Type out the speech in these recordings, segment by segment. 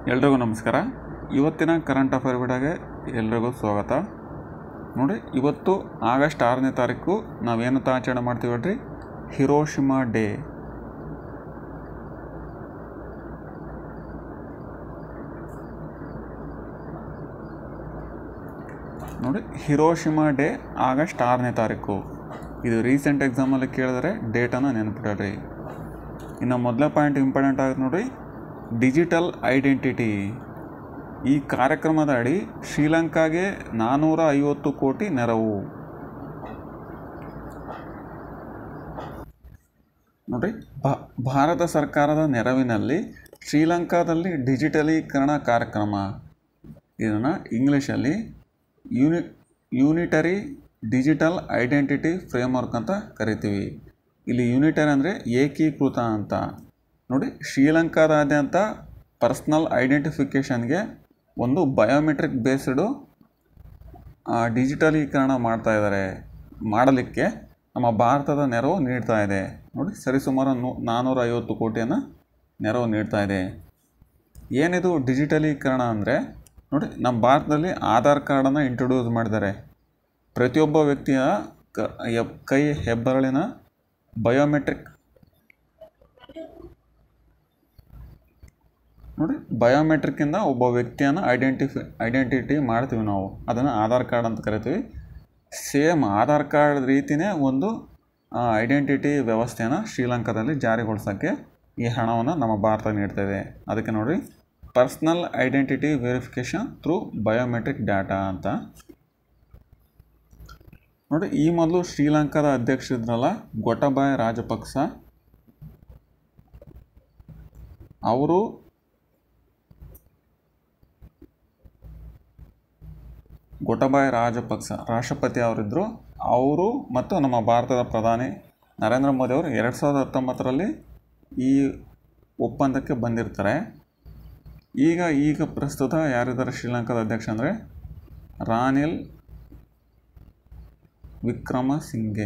ಎಲ್ರಿಗೂ ನಮಸ್ಕಾರ ಇವತ್ತಿನ ಕರೆಂಟ್ ಅಫೇರ್ ವಿಡಿಯೋಗೆ ಎಲ್ರಿಗೂ ಸ್ವಾಗತ ನೋಡಿ ಇವತ್ತು ಆಗಸ್ಟ್ ಆರನೇ ತಾರೀಕು ನಾವೇನು ಆಚರಣೆ ಮಾಡ್ತೀವಿ ಹೇಳ್ರಿ ಹಿರೋಶಿಮಾ ಡೇ ನೋಡಿ ಹಿರೋಶಿಮಾ ಡೇ ಆಗಸ್ಟ್ ಆರನೇ ತಾರೀಕು ಇದು ರೀಸೆಂಟ್ ಎಕ್ಸಾಮಲ್ಲಿ ಕೇಳಿದ್ರೆ ಡೇಟನ್ನು ನೆನಪಿಡ್ರಿ ಇನ್ನು ಮೊದಲನೇ ಪಾಯಿಂಟ್ ಇಂಪಾರ್ಟೆಂಟ್ ಆಗುತ್ತೆ ನೋಡಿ ಡಿಜಿಟಲ್ ಐಡೆಂಟಿಟಿ ಈ ಕಾರ್ಯಕ್ರಮದ ಅಡಿ ಶ್ರೀಲಂಕಾಗೆ ನಾನ್ನೂರ ಐವತ್ತು ಕೋಟಿ ನೆರವು ನೋಡಿ ಭಾ- ಭಾರತ ಸರ್ಕಾರದ ನೆರವಿನಲ್ಲಿ ಶ್ರೀಲಂಕಾದಲ್ಲಿ ಡಿಜಿಟಲೀಕರಣ ಕಾರ್ಯಕ್ರಮ ಇದನ್ನು ಇಂಗ್ಲೀಷಲ್ಲಿ uni unitary digital identity framework ಅಂತ ಕರಿತೀವಿ ಇಲ್ಲಿ ಯೂನಿಟರಿ ಅಂದರೆ ಏಕೀಕೃತ ಅಂತ ನೋಡಿ ಶ್ರೀಲಂಕಾದಾದ್ಯಂತ ಪರ್ಸ್ನಲ್ ಐಡೆಂಟಿಫಿಕೇಷನ್ಗೆ ಒಂದು ಬಯೋಮೆಟ್ರಿಕ್ ಬೇಸ್ಡು ಡಿಜಿಟಲೀಕರಣ ಮಾಡ್ತಾ ಇದ್ದಾರೆ ಮಾಡಲಿಕ್ಕೆ ನಮ್ಮ ಭಾರತದ ನೆರವು ನೀಡ್ತಾ ಇದೆ ನೋಡಿ ಸರಿಸುಮಾರು ನೂ ನಾನ್ನೂರ ಐವತ್ತು ಕೋಟಿಯನ್ನು ನೆರವು ನೀಡ್ತಾ ಇದೆ ಏನಿದು ಡಿಜಿಟಲೀಕರಣ ಅಂದರೆ ನೋಡಿ ನಮ್ಮ ಭಾರತದಲ್ಲಿ ಆಧಾರ್ ಕಾರ್ಡನ್ನು ಇಂಟ್ರೊಡ್ಯೂಸ್ ಮಾಡಿದ್ದಾರೆ ಪ್ರತಿಯೊಬ್ಬ ವ್ಯಕ್ತಿಯ ಕ ಎಬ್- ಕೈ ಹೆಬ್ಬರಳಿನ ಬಯೋಮೆಟ್ರಿಕ್ ನೋಡಿ ಬಯೋಮೆಟ್ರಿಕ್ಕಿಂದ ಒಬ್ಬ ವ್ಯಕ್ತಿಯನ್ನು ಐಡೆಂಟಿಫಿ ಐಡೆಂಟಿಟಿ ಮಾಡ್ತೀವಿ ನಾವು ಅದನ್ನು ಆಧಾರ್ ಕಾರ್ಡ್ ಅಂತ ಕರಿತೀವಿ ಸೇಮ್ ಆಧಾರ್ ಕಾರ್ಡ್ ರೀತಿಯೇ ಒಂದು ಐಡೆಂಟಿಟಿ ವ್ಯವಸ್ಥೆಯನ್ನು ಶ್ರೀಲಂಕಾದಲ್ಲಿ ಜಾರಿಗೊಳಿಸೋಕ್ಕೆ ಈ ಹಣವನ್ನು ನಮ್ಮ ಭಾರತ ನೀಡ್ತಾ ಇದೆ ಅದಕ್ಕೆ ನೋಡಿ personal identity verification through biometric data ಅಂತ ನೋಡಿ ಈ ಮೊದಲು ಶ್ರೀಲಂಕಾದ ಅಧ್ಯಕ್ಷರಿದ್ರಲ್ಲ ಗೊಟಬಾಯ ರಾಜಪಕ್ಸ ಅವರು ಗೊಟಬಾಯ ರಾಜಪಕ್ಸ ರಾಷ್ಟ್ರಪತಿ ಅವರಿದ್ದರು ಅವರು ಮತ್ತು ನಮ್ಮ ಭಾರತದ ಪ್ರಧಾನಿ ನರೇಂದ್ರ ಮೋದಿ ಅವರು ಎರಡು ಸಾವಿರದ ಹತ್ತೊಂಬತ್ತರಲ್ಲಿ ಈ ಒಪ್ಪಂದಕ್ಕೆ ಬಂದಿರ್ತಾರೆ ಈಗ ಈಗ ಪ್ರಸ್ತುತ ಯಾರಿದ್ದಾರೆ ಶ್ರೀಲಂಕಾದ ಅಧ್ಯಕ್ಷ ಅಂದರೆ ರಾನಿಲ್ ವಿಕ್ರಮ ಸಿಂಘೆ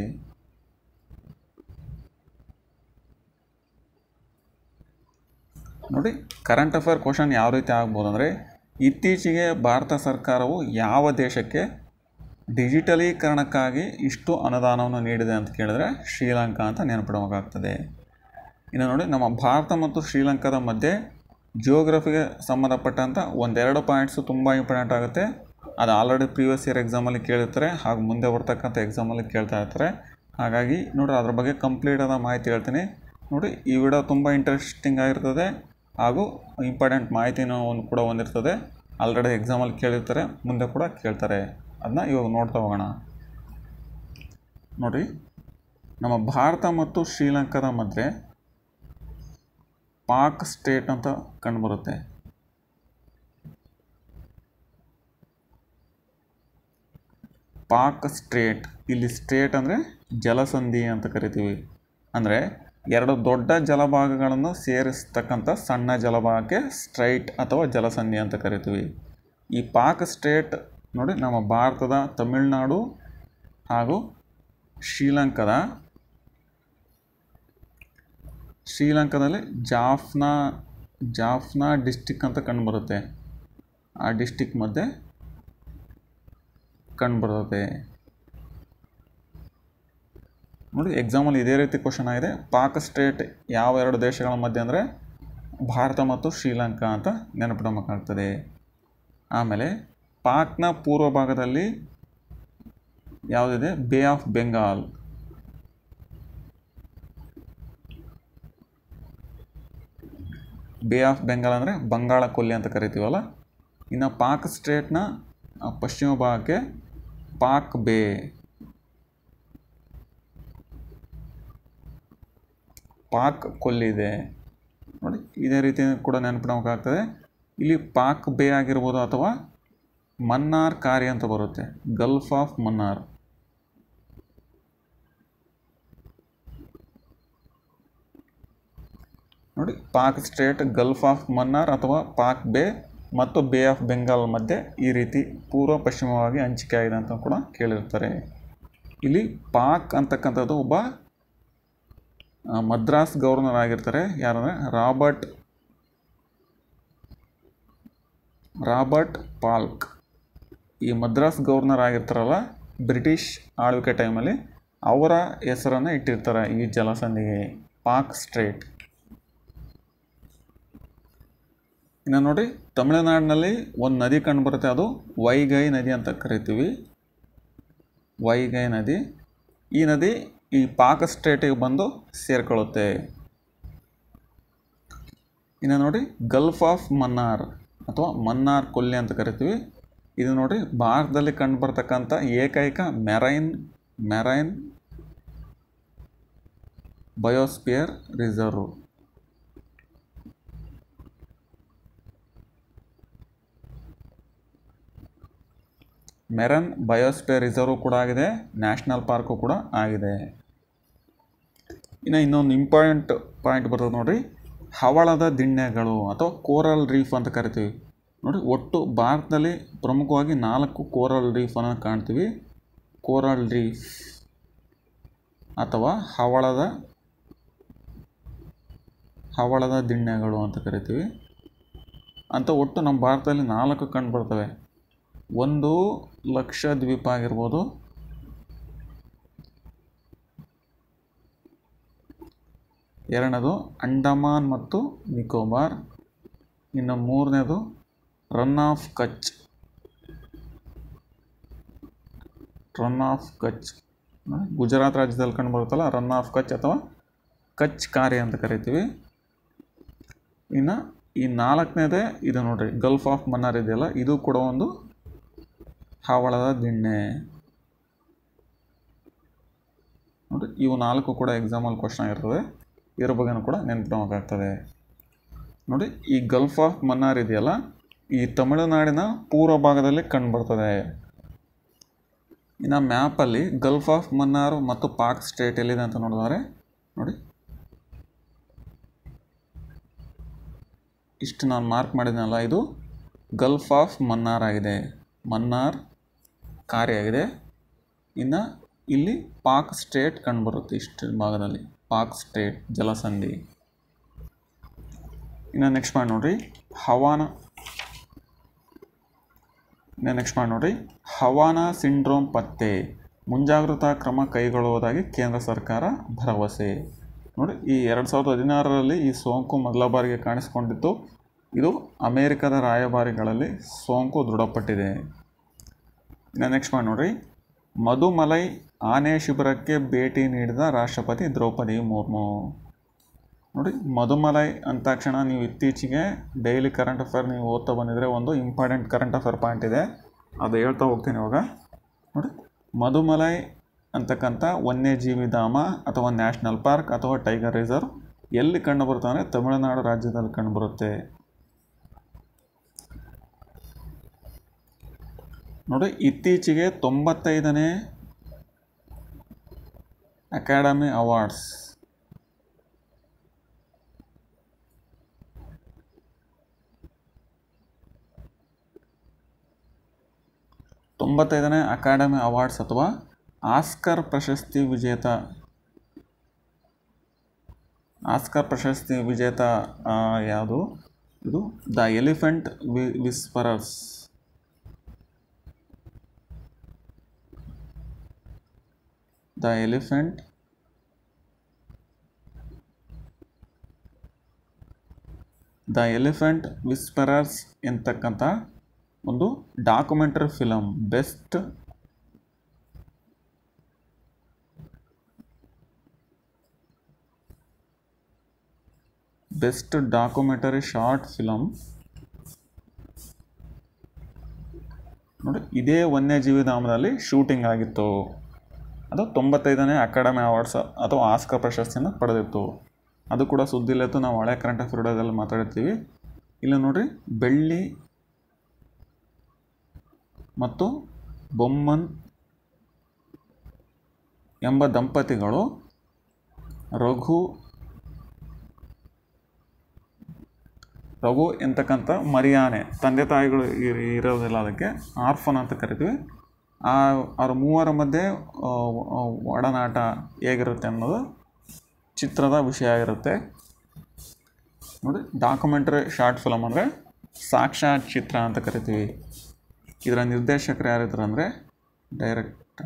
ನೋಡಿ ಕರೆಂಟ್ ಅಫೇರ್ ಕ್ವಶನ್ ಯಾವ ರೀತಿ ಆಗ್ಬೋದು ಅಂದರೆ ಇತ್ತೀಚೆಗೆ ಭಾರತ ಸರ್ಕಾರವು ಯಾವ ದೇಶಕ್ಕೆ ಡಿಜಿಟಲೀಕರಣಕ್ಕಾಗಿ ಇಷ್ಟು ಅನುದಾನವನ್ನು ನೀಡಿದೆ ಅಂತ ಕೇಳಿದ್ರೆ ಶ್ರೀಲಂಕಾ ಅಂತ ನೆನಪಿಡಬೇಕಾಗ್ತದೆ ಇನ್ನು ನೋಡಿ ನಮ್ಮ ಭಾರತ ಮತ್ತು ಶ್ರೀಲಂಕಾದ ಮಧ್ಯೆ ಜಿಯೋಗ್ರಫಿಗೆ ಸಂಬಂಧಪಟ್ಟಂಥ ಒಂದೆರಡು ಪಾಯಿಂಟ್ಸು ತುಂಬ ಇಂಪಾರ್ಟೆಂಟ್ ಆಗುತ್ತೆ ಅದು ಆಲ್ರೆಡಿ ಪ್ರೀವಿಯಸ್ ಇಯರ್ ಎಕ್ಸಾಮಲ್ಲಿ ಕೇಳಿರ್ತಾರೆ ಹಾಗೂ ಮುಂದೆ ಬರ್ತಕ್ಕಂಥ ಎಕ್ಸಾಮಲ್ಲಿ ಕೇಳ್ತಾ ಇರ್ತಾರೆ ಹಾಗಾಗಿ ನೋಡಿ ಅದ್ರ ಬಗ್ಗೆ ಕಂಪ್ಲೀಟ್ ಆದ ಮಾಹಿತಿ ಹೇಳ್ತೀನಿ ನೋಡಿ ಈ ವಿಡಿಯೋ ತುಂಬ ಇಂಟ್ರೆಸ್ಟಿಂಗ್ ಆಗಿರ್ತದೆ ಹಾಗೂ ಇಂಪಾರ್ಟೆಂಟ್ ಮಾಹಿತಿನೂ ಒಂದು ಕೂಡ ಹೊಂದಿರ್ತದೆ ಆಲ್ರೆಡಿ ಎಕ್ಸಾಮಲ್ಲಿ ಕೇಳಿರ್ತಾರೆ ಮುಂದೆ ಕೂಡ ಕೇಳ್ತಾರೆ ಅದನ್ನ ಇವಾಗ ನೋಡ್ತಾ ಹೋಗೋಣ ನೋಡಿ ನಮ್ಮ ಭಾರತ ಮತ್ತು ಶ್ರೀಲಂಕಾದ ಮಧ್ಯೆ ಪಾಕ್ ಸ್ಟೇಟ್ ಅಂತ ಕಂಡುಬರುತ್ತೆ ಪಾಕ್ ಸ್ಟ್ರೇಟ್ ಇಲ್ಲಿ ಸ್ಟ್ರೇಟ್ ಅಂದರೆ ಜಲಸಂಧಿ ಅಂತ ಕರಿತೀವಿ ಅಂದರೆ ಎರಡು ದೊಡ್ಡ ಜಲಭಾಗಗಳನ್ನು ಸೇರಿಸ್ತಕ್ಕಂಥ ಸಣ್ಣ ಜಲಭಾಗಕ್ಕೆ ಸ್ಟ್ರೈಟ್ ಅಥವಾ ಜಲಸಂಧಿ ಅಂತ ಕರಿತೀವಿ ಈ ಪಾಕ್ ಸ್ಟೇಟ್ ನೋಡಿ ನಮ್ಮ ಭಾರತದ ತಮಿಳುನಾಡು ಹಾಗೂ ಶ್ರೀಲಂಕಾದ ಶ್ರೀಲಂಕಾದಲ್ಲಿ ಜಾಫ್ನಾ ಜಾಫ್ನಾ ಡಿಸ್ಟಿಕ್ ಅಂತ ಕಂಡುಬರುತ್ತೆ ಆ ಡಿಸ್ಟಿಕ್ ಮಧ್ಯೆ ಕಂಡುಬರುತ್ತೆ ನೋಡಿ ಎಕ್ಸಾಮಲ್ಲಿ ಇದೇ ರೀತಿ ಕ್ವಶನ್ ಆಗಿದೆ ಪಾಕ್ ಸ್ಟೇಟ್ ಯಾವ ಎರಡು ದೇಶಗಳ ಮಧ್ಯೆ ಅಂದರೆ ಭಾರತ ಮತ್ತು ಶ್ರೀಲಂಕಾ ಅಂತ ನೆನಪಿಡಬೇಕಾಗ್ತದೆ ಆಮೇಲೆ ಪಾಕ್ನ ಪೂರ್ವ ಭಾಗದಲ್ಲಿ ಯಾವುದಿದೆ bay of Bengal bay of Bengal ಅಂದರೆ ಬಂಗಾಳ ಕೊಲ್ಲಿ ಅಂತ ಕರಿತೀವಲ್ಲ ಇನ್ನು ಪಾಕ್ ಸ್ಟೇಟ್ನ ಆ, ಪಶ್ಚಿಮ ಭಾಗಕ್ಕೆ ಪಾಕ್ ಬೇ ಪಾಕ್ ಕೊಲ್ಲಿ ಇದೆ ನೋಡಿ ಇದೇ ರೀತಿ ಕೂಡ ನೆನಪಿಡಬೇಕಾಗ್ತದೆ ಇಲ್ಲಿ ಪಾಕ್ ಬೇ ಆಗಿರ್ಬೋದು ಅಥವಾ ಮನ್ನಾರ್ ಕಾರ್ಯ ಅಂತ ಬರುತ್ತೆ ಗಲ್ಫ್ ಆಫ್ ಮನ್ನಾರ್ ನೋಡಿ Palk Strait Gulf of Mannar ಅಥವಾ ಪಾಕ್ ಬೇ ಮತ್ತು ಬೇ ಆಫ್ ಬೆಂಗಾಲ್ ಮಧ್ಯೆ ಈ ರೀತಿ ಪೂರ್ವ ಪಶ್ಚಿಮವಾಗಿ ಹಂಚಿಕೆ ಆಗಿದೆ ಅಂತ ಕೂಡ ಕೇಳಿರ್ತಾರೆ ಇಲ್ಲಿ ಪಾಕ್ ಅಂತಕ್ಕಂಥದ್ದು ಒಬ್ಬ ಆ, ಮದ್ರಾಸ್ ಗವರ್ನರ್ ಆಗಿರ್ತಾರೆ ಯಾರಂದರೆ ರಾಬರ್ಟ್ ರಾಬರ್ಟ್ ಪಾಲ್ಕ್ ಈ ಮದ್ರಾಸ್ ಗವರ್ನರ್ ಆಗಿರ್ತಾರಲ್ಲ ಬ್ರಿಟಿಷ್ ಆಳ್ವಿಕೆ ಟೈಮಲ್ಲಿ ಅವರ ಹೆಸರನ್ನು ಇಟ್ಟಿರ್ತಾರೆ ಈ ಜಲಸಂಧಿಗೆ ಪಾಕ್ ಸ್ಟ್ರೇಟ್ ಇನ್ನು ನೋಡಿ ತಮಿಳುನಾಡಿನಲ್ಲಿ ಒಂದು ನದಿ ಕಂಡುಬರುತ್ತೆ ಅದು ವೈಗೈ ನದಿ ಅಂತ ಕರಿತೀವಿ ವೈಗೈ ನದಿ ಈ ನದಿ ಈ ಪಾಕ್ ಸ್ಟೇಟಿಗೆ ಬಂದು ಸೇರ್ಕೊಳ್ಳುತ್ತೆ ಇನ್ನು ನೋಡಿ ಗಲ್ಫ್ ಆಫ್ ಮನ್ನಾರ್ ಅಥವಾ ಮನ್ನಾರ್ ಕೊಲ್ಲಿ ಅಂತ ಕರಿತೀವಿ ಇದು ನೋಡಿ ಭಾರತದಲ್ಲಿ ಕಂಡುಬರ್ತಕ್ಕಂಥ ಏಕೈಕ marine marine biosphere reserve marine biosphere reserve ಕೂಡ ಆಗಿದೆ ನ್ಯಾಷನಲ್ ಪಾರ್ಕು ಕೂಡ ಆಗಿದೆ ಇನ್ನು ಇನ್ನೊಂದು ಇಂಪಾರ್ಟೆಂಟ್ ಪಾಯಿಂಟ್ ಬರ್ತದೆ ನೋಡಿರಿ ಹವಳದ ದಿಣ್ಣೆಗಳು ಅಥವಾ ಕೋರಲ್ ರೀಫ್ ಅಂತ ಕರಿತೀವಿ ನೋಡಿ ಒಟ್ಟು ಭಾರತದಲ್ಲಿ ಪ್ರಮುಖವಾಗಿ ನಾಲ್ಕು ಕೋರಲ್ ರೀಫನ್ನು ಕಾಣ್ತೀವಿ ಕೋರಲ್ ರೀಫ್ ಅಥವಾ ಹವಳದ ಹವಳದ ದಿಣ್ಣೆಗಳು ಅಂತ ಕರಿತೀವಿ ಅಂತ ಒಟ್ಟು ನಮ್ಮ ಭಾರತದಲ್ಲಿ ನಾಲ್ಕು ಕಂಡು ಬರ್ತವೆ ಒಂದು ಲಕ್ಷದ್ವೀಪ ಆಗಿರ್ಬೋದು ಎರಡನೇದು ಅಂಡಮಾನ್ ಮತ್ತು ನಿಕೋಬಾರ್ ಇನ್ನು ಮೂರನೇದು ರನ್ ಆಫ್ ಕಚ್ ರನ್ ಆಫ್ ಕಚ್ ಗುಜರಾತ್ ರಾಜ್ಯದಲ್ಲಿ ಕಂಡು ಬರುತ್ತಲ್ಲ ರನ್ ಆಫ್ ಕಚ್ ಅಥವಾ ಕಚ್ ಕಾರ್ಯ ಅಂತ ಕರಿತೀವಿ ಇನ್ನು ಈ ನಾಲ್ಕನೇದೇ ಇದು ನೋಡ್ರಿ ಗಲ್ಫ್ ಆಫ್ ಮನ್ನಾರ್ ಇದೆಯಲ್ಲ ಇದು ಕೂಡ ಒಂದು ಹವಳದ ದಿಣ್ಣೆ ನೋಡಿ ಇವು ನಾಲ್ಕು ಕೂಡ ಎಕ್ಸಾಮಲ್ಲಿ ಕ್ವಶನ್ ಆಗಿರ್ತದೆ ಇದ್ರ ಬಗ್ಗೆನೂ ಕೂಡ ನೆನಪಿಡಬೇಕಾಗ್ತದೆ ನೋಡಿ ಈ ಗಲ್ಫ್ ಆಫ್ ಮನ್ನಾರ್ ಇದೆಯಲ್ಲ ಈ ತಮಿಳುನಾಡಿನ ಪೂರ್ವ ಭಾಗದಲ್ಲಿ ಕಂಡುಬರ್ತದೆ ಇನ್ನು ಮ್ಯಾಪಲ್ಲಿ ಗಲ್ಫ್ ಆಫ್ ಮನ್ನಾರ್ ಮತ್ತು ಪಾಕ್ ಸ್ಟೇಟ್ ಎಲ್ಲಿದೆ ಅಂತ ನೋಡಿದರೆ ನೋಡಿ ಇಷ್ಟು ನಾನು ಮಾರ್ಕ್ ಮಾಡಿದ್ನಲ್ಲ ಇದು ಗಲ್ಫ್ ಆಫ್ ಮನ್ನಾರ್ ಆಗಿದೆ ಮನ್ನಾರ್ ಕಾರ್ಯ ಆಗಿದೆ ಇನ್ನು ಇಲ್ಲಿ ಪಾಕ್ ಸ್ಟೇಟ್ ಕಂಡುಬರುತ್ತೆ ಇಷ್ಟು ಭಾಗದಲ್ಲಿ ಪಾಕ್ ಸ್ಟೇಟ್ ಜಲಸಂಧಿ ಇನ್ನು ನೆಕ್ಸ್ಟ್ ಮಾಡಿ ನೋಡ್ರಿ ಹವಾನ ಇನ್ನು ನೆಕ್ಸ್ಟ್ ಮಾಡಿ ನೋಡ್ರಿ ಹವಾನ ಸಿಂಡ್ರೋಮ್ ಪತ್ತೆ ಮುಂಜಾಗ್ರತಾ ಕ್ರಮ ಕೈಗೊಳ್ಳುವುದಾಗಿ ಕೇಂದ್ರ ಸರ್ಕಾರ ಭರವಸೆ ನೋಡಿ ಈ ಎರಡು ಸಾವಿರದ ಹದಿನಾರರಲ್ಲಿ ಈ ಸೋಂಕು ಮೊದಲ ಬಾರಿಗೆ ಕಾಣಿಸಿಕೊಂಡಿತ್ತು ಇದು ಅಮೇರಿಕದ ರಾಯಭಾರಿಗಳಲ್ಲಿ ಸೋಂಕು ದೃಢಪಟ್ಟಿದೆ ಇನ್ನು ನೆಕ್ಸ್ಟ್ ಮಾಡಿ ನೋಡ್ರಿ ಮಧುಮಲೈ ಆನೆ ಶಿಬಿರಕ್ಕೆ ಭೇಟಿ ನೀಡಿದ ರಾಷ್ಟ್ರಪತಿ ದ್ರೌಪದಿ ಮುರ್ಮು ನೋಡಿ ಮಧುಮಲೈ ಅಂದ ತಕ್ಷಣ ನೀವು ಇತ್ತೀಚೆಗೆ ಡೈಲಿ ಕರೆಂಟ್ ಅಫೇರ್ ನೀವು ಓದ್ತಾ ಬಂದಿದ್ರೆ ಒಂದು ಇಂಪಾರ್ಟೆಂಟ್ ಕರೆಂಟ್ ಅಫೇರ್ ಪಾಯಿಂಟ್ ಇದೆ ಅದು ಹೇಳ್ತಾ ಹೋಗ್ತೀನಿ ಇವಾಗ ನೋಡಿ ಮಧುಮಲೈ ಅಂತಕ್ಕಂಥ ವನ್ಯಜೀವಿ ಧಾಮ ಅಥವಾ ನ್ಯಾಷನಲ್ ಪಾರ್ಕ್ ಅಥವಾ ಟೈಗರ್ ರಿಸರ್ವ್ ಎಲ್ಲಿ ಕಂಡುಬರುತ್ತೆ ಅಂದರೆ ತಮಿಳುನಾಡು ರಾಜ್ಯದಲ್ಲಿ ಕಂಡುಬರುತ್ತೆ ನೋಡಿ ಇತ್ತೀಚೆಗೆ ತೊಂಬತ್ತೈದನೇ ಅಕಾಡೆಮಿ ಅವಾರ್ಡ್ಸ್ ತೊಂಬತ್ತೈದನೇ ಅಕಾಡೆಮಿ ಅವಾರ್ಡ್ಸ್ ಅಥವಾ ಆಸ್ಕರ್ ಪ್ರಶಸ್ತಿ ವಿಜೇತ ಆಸ್ಕರ್ ಪ್ರಶಸ್ತಿ ವಿಜೇತ ಆ, ಯಾವುದು ಇದು ದ ಎಲಿಫೆಂಟ್ ವಿ whisperers the elephant the elephant whisperers ಎಂತಕ್ಕಂಥ ಒಂದು documentary film best best documentary short film ನೋಡಿ ಇದೇ ವನ್ಯಜೀವಿ ಧಾಮದಲ್ಲಿ ಶೂಟಿಂಗ್ ಆಗಿತ್ತು ಅದು ತೊಂಬತ್ತೈದನೇ ಅಕಾಡೆಮಿ ಅವಾರ್ಡ್ಸ್ ಅಥವಾ ಆಸ್ಕರ್ ಪ್ರಶಸ್ತಿಯನ್ನು ಪಡೆದಿತ್ತು ಅದು ಕೂಡ ಸುದ್ದಿಲಿತ್ತು ನಾವು ಹಳೆ ಕರೆಂಟ್ ಅಫೇರ್ ವಿಡಿಯೋದಲ್ಲಿ ಮಾತಾಡಿರ್ತೀವಿ ಇಲ್ಲಿ ನೋಡ್ರಿ ಬೆಳ್ಳಿ ಮತ್ತು ಬೊಮ್ಮನ್ ಎಂಬ ದಂಪತಿಗಳು ರಘು ರಘು ಎಂತಕ್ಕಂಥ ಮರಿಯಾನೆ ತಂದೆ ತಾಯಿಗಳು ಇರ್- ಇರೋದಿಲ್ಲ ಅದಕ್ಕೆ ಆರ್ಫನ್ ಅಂತ ಕರಿತೀವಿ ಆ ಅವ್ರ ಮೂವರ ಮಧ್ಯೆ ಆ, ಆ, ಒಡನಾಟ ಹೇಗಿರುತ್ತೆ ಅನ್ನೋದು ಚಿತ್ರದ ವಿಷಯ ಆಗಿರುತ್ತೆ ನೋಡಿ ಡಾಕ್ಯುಮೆಂಟ್ರಿ ಶಾರ್ಟ್ ಫಿಲಮ್ ಅಂದರೆ ಸಾಕ್ಷಾತ್ ಚಿತ್ರ ಅಂತ ಕರಿತೀವಿ ಇದರ ನಿರ್ದೇಶಕರು ಯಾರಿದ್ರು ಅಂದರೆ ಡೈರೆಕ್ಟ್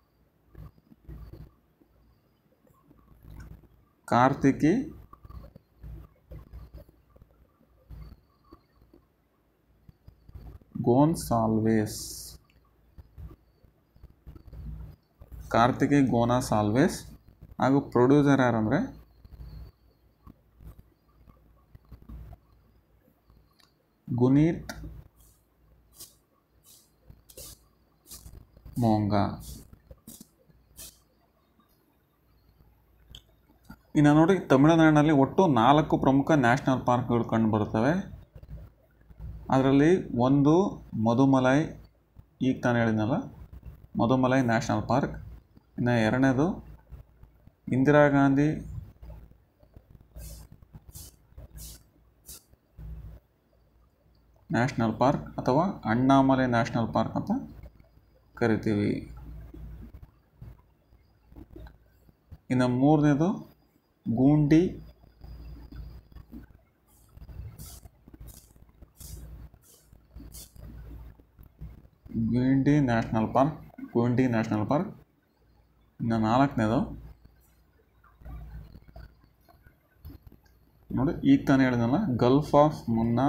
ಕಾರ್ತಿಕಿ ಗೋನ್ಸಾಲ್ವೇಸ್ ಕಾರ್ತಿಕಿ ಗೋನಾಸಾಲ್ವೇಸ್ ಹಾಗೂ ಪ್ರೊಡ್ಯೂಸರ್ ಯಾರಂದರೆ ಗುನೀತ್ ಮೋಂಗ ಇನ್ನು ನೋಡಿ ತಮಿಳುನಾಡಿನಲ್ಲಿ ಒಟ್ಟು ನಾಲ್ಕು ಪ್ರಮುಖ ನ್ಯಾಷನಲ್ ಪಾರ್ಕ್ಗಳು ಕಂಡುಬರುತ್ತವೆ ಅದರಲ್ಲಿ ಒಂದು ಮಧುಮಲೈ ಈಗ ತಾನು ಹೇಳಿದ್ನಲ್ಲ ಮಧುಮಲೈ ನ್ಯಾಷನಲ್ ಪಾರ್ಕ್ ಇನ್ನು ಎರಡನೇದು ಇಂದಿರಾ ಗಾಂಧಿ ನ್ಯಾಷನಲ್ ಪಾರ್ಕ್ ಅಥವಾ ಅಣ್ಣಾಮಲೈ ನ್ಯಾಷನಲ್ ಪಾರ್ಕ್ ಅಂತ ಕರಿತೀವಿ ಇನ್ನು ಮೂರನೇದು Guindy Guindy national park Guindy national park ಇನ್ನು ನಾಲ್ಕನೇದು ನೋಡಿ ಈಗ ತಾನೇ ಹೇಳಿದ್ನಲ್ಲ Gulf of Mannar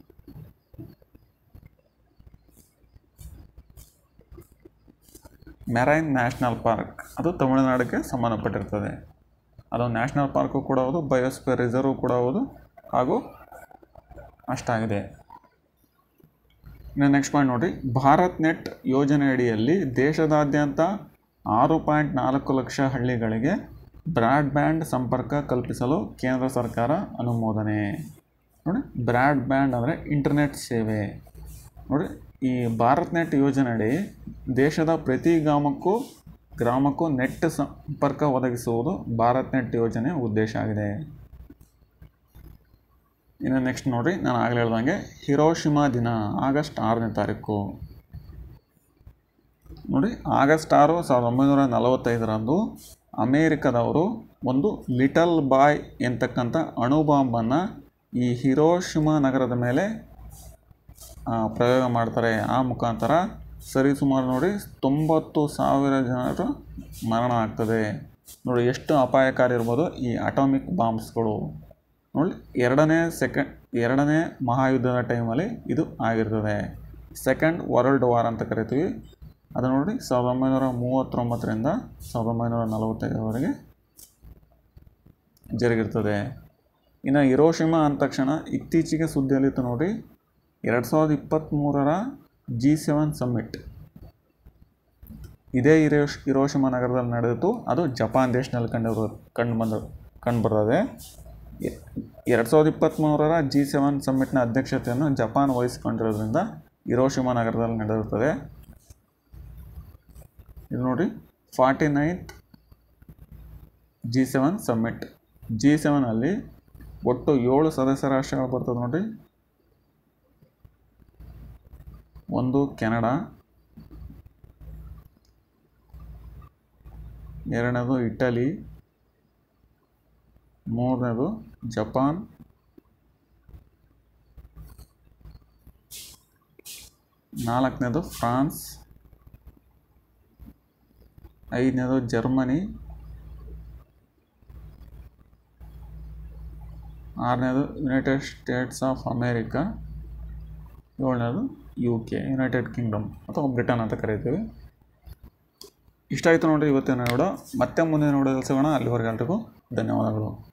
marine national park ಅದು ತಮಿಳುನಾಡಿಗೆ ಸಂಬಂಧಪಟ್ಟಿರ್ತದೆ ಅದು ನ್ಯಾಷನಲ್ ಪಾರ್ಕು ಕೂಡ ಹೌದು ಬಯೋಸ್ಫಿಯರ್ ರಿಸರ್ವ್ ಕೂಡ ಹೌದು ಹಾಗೂ ಅಷ್ಟಾಗಿದೆ ಇನ್ನು ನೆಕ್ಸ್ಟ್ ಪಾಯಿಂಟ್ ನೋಡಿ ಭಾರತ್ ನೆಟ್ ಯೋಜನೆ ಅಡಿಯಲ್ಲಿ ದೇಶದಾದ್ಯಂತ ಆರು ಪಾಯಿಂಟ್ ನಾಲ್ಕು ಲಕ್ಷ ಹಳ್ಳಿಗಳಿಗೆ ಬ್ರಾಡ್ಬ್ಯಾಂಡ್ ಸಂಪರ್ಕ ಕಲ್ಪಿಸಲು ಕೇಂದ್ರ ಸರ್ಕಾರ ಅನುಮೋದನೆ ನೋಡಿ ಬ್ರಾಡ್ಬ್ಯಾಂಡ್ ಅಂದರೆ ಇಂಟರ್ನೆಟ್ ಸೇವೆ ನೋಡಿ ಈ ಭಾರತ್ ನೆಟ್ ಯೋಜನೆಯಡಿ ದೇಶದ ಪ್ರತಿ ಗ್ರಾಮಕ್ಕೂ ಗ್ರಾಮಕ್ಕೂ ನೆಟ್ ಸಂಪರ್ಕ ಒದಗಿಸುವುದು ಭಾರತ್ ನೆಟ್ ಯೋಜನೆಯ ಉದ್ದೇಶ ಆಗಿದೆ ಇನ್ನು ನೆಕ್ಸ್ಟ್ ನೋಡಿ ನಾನು ಆಗಲೇ ಹೇಳ್ದಂಗೆ ಹಿರೋಶಿಮಾ ದಿನ ಆಗಸ್ಟ್ ಆರನೇ ತಾರೀಕು ನೋಡಿ ಆಗಸ್ಟ್ ಆರು ಸಾವಿರದ ಒಂಬೈನೂರ ನಲವತ್ತೈದರಂದು ಅಮೇರಿಕದವರು ಒಂದು ಲಿಟಲ್ ಬಾಯ್ ಎಂತಕ್ಕಂಥ ಅಣುಬಾಂಬನ್ನು ಈ ಹಿರೋಶಿಮಾ ನಗರದ ಮೇಲೆ ಆ, ಪ್ರಯೋಗ ಮಾಡ್ತಾರೆ ಆ ಮುಖಾಂತರ ಸರಿಸುಮಾರು ನೋಡಿ ತೊಂಬತ್ತು ಸಾವಿರ ಜನರು ಮರಣ ಆಗ್ತದೆ ನೋಡಿ ಎಷ್ಟು ಅಪಾಯಕಾರಿ ಇರ್ಬೋದು ಈ ಅಟಾಮಿಕ್ ಬಾಂಬ್ಸ್ಗಳು ನೋಡಿ ಎರಡನೇ ಸೆಕೆಂಡ್ ಎರಡನೇ ಮಹಾಯುದ್ಧದ ಟೈಮಲ್ಲಿ ಇದು ಆಗಿರ್ತದೆ ಸೆಕೆಂಡ್ ವರ್ಲ್ಡ್ ವಾರ್ ಅಂತ ಕರಿತೀವಿ ಅದು ನೋಡಿ ಸಾವಿರದ ಒಂಬೈನೂರ ಮೂವತ್ತೊಂಬತ್ತರಿಂದ ಸಾವಿರದ ಒಂಬೈನೂರ ನಲವತ್ತೈದರವರೆಗೆ ಜರುಗಿರ್ತದೆ ಇನ್ನು ಹಿರೋಶಿಮಾ ಅಂದ ತಕ್ಷಣ ಇತ್ತೀಚೆಗೆ ಸುದ್ದಿಯಲ್ಲಿತ್ತು ನೋಡಿ ಎರಡು ಸಾವಿರದ ಇಪ್ಪತ್ತ್ಮೂರರ ಜಿ ಸೆವೆನ್ ಸಮ್ಮಿಟ್ ಇದೇ ಹಿರೋಶ್ ಹಿರೋಶಿಮಾ ನಗರದಲ್ಲಿ ನಡೆದಿತ್ತು ಅದು ಜಪಾನ್ ದೇಶದಲ್ಲಿ ಕಂಡು ಕಂಡು ಬಂದ ಕಂಡು ಬರ್ತದೆ ಎರಡು ಸಾವಿರದ ಇಪ್ಪತ್ತ್ಮೂರರ ಜಿ ಸೆವೆನ್ ಸಮ್ಮಿಟ್ನ ಅಧ್ಯಕ್ಷತೆಯನ್ನು ಜಪಾನ್ ವಹಿಸಿಕೊಂಡಿರೋದ್ರಿಂದ ಹಿರೋಶಿಮಾ ನಗರದಲ್ಲಿ ನಡೆದಿರುತ್ತದೆ ಇದು ನೋಡಿ forty ninth G seven summit G ಸೆವೆನಲ್ಲಿ ಒಟ್ಟು ಏಳು ಸದಸ್ಯ ರಾಷ್ಟ್ರಗಳು ಬರ್ತದೆ ನೋಡಿ ಒಂದು ಕೆನಡಾ ಎರಡನೇದು ಇಟಲಿ ಮೂರನೇದು ಜಪಾನ್ ನಾಲ್ಕನೇದು ಫ್ರಾನ್ಸ್ ಐದನೇದು ಜರ್ಮನಿ ಆರನೇದು ಯುನೈಟೆಡ್ ಸ್ಟೇಟ್ಸ್ ಆಫ್ ಅಮೇರಿಕಾ ಏಳನೇದು ಯು ಕೆ ಯುನೈಟೆಡ್ ಕಿಂಗ್ಡಮ್ ಅಥವಾ ಬ್ರಿಟನ್ ಅಂತ ಕರಿತೀವಿ ಇಷ್ಟ ಆಯಿತು ನೋಡಿ ಇವತ್ತಿನ ನೋಡೋ ಮತ್ತೆ ಮುಂದೆ ನೋಡೋದು ಸಿಗೋಣ ಅಲ್ಲಿವರೆಗೆ ಎಲ್ರಿಗೂ ಧನ್ಯವಾದಗಳು